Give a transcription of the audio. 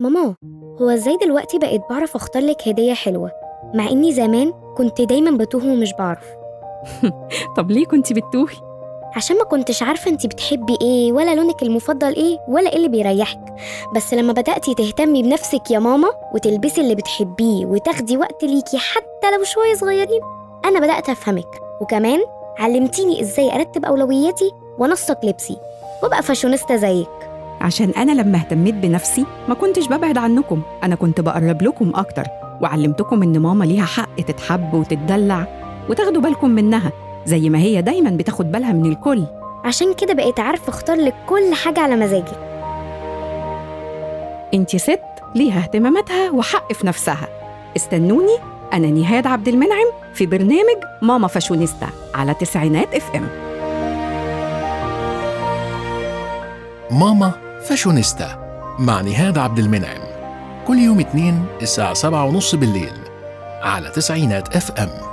ماما هو ازاي دلوقتي بقيت بعرف اختار لك هدية حلوة مع اني زمان كنت دايما بتوه ومش بعرف طب ليه كنت بتتوهي؟ عشان ما كنتش عارفة انتي بتحبي ايه ولا لونك المفضل ايه ولا ايه اللي بيريحك بس لما بدأتي تهتمي بنفسك يا ماما وتلبسي اللي بتحبيه وتاخدي وقت ليكي حتى لو شوية صغيرين أنا بدأت أفهمك وكمان علمتيني ازاي أرتب أولوياتي وأنسق لبسي وأبقى فاشونيستا زيك عشان أنا لما اهتميت بنفسي ما كنتش ببعد عنكم أنا كنت بقرب لكم أكتر وعلمتكم إن ماما ليها حق تتحب وتتدلع وتاخدوا بالكم منها زي ما هي دايما بتاخد بالها من الكل عشان كده بقيت عارفة اختار لك كل حاجة على مزاجي انت ست ليها اهتماماتها وحق في نفسها استنوني أنا نهاد عبد المنعم في برنامج ماما فاشونيستا على تسعينات اف ام ماما فاشونيستا مع نهاد عبد المنعم كل يوم اثنين الساعة سبعة ونص بالليل على تسعينات اف ام